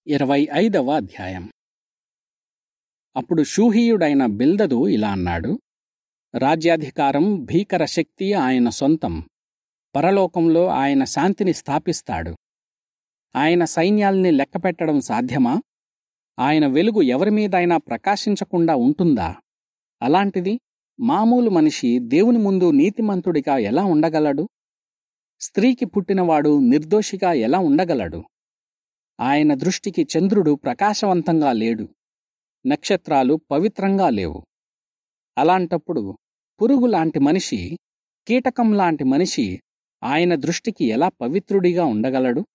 ఇరవై ఐదవ అధ్యాయం అప్పుడు షూహీయుడైన బిల్దదు ఇలా అన్నాడు రాజ్యాధికారం భీకర శక్తి ఆయన సొంతం పరలోకంలో ఆయన శాంతిని స్థాపిస్తాడు ఆయన సైన్యాల్ని లెక్కపెట్టడం సాధ్యమా ఆయన వెలుగు ఎవరి మీదైనా ప్రకాశించకుండా ఉంటుందా అలాంటిది మామూలు మనిషి దేవుని ముందు నీతిమంతుడిగా ఎలా ఉండగలడు స్త్రీకి పుట్టినవాడు నిర్దోషిగా ఎలా ఉండగలడు ఆయన దృష్టికి చంద్రుడు ప్రకాశవంతంగా లేడు నక్షత్రాలు పవిత్రంగా లేవు అలాంటప్పుడు పురుగు లాంటి మనిషి కీటకం లాంటి మనిషి ఆయన దృష్టికి ఎలా పవిత్రుడిగా ఉండగలడు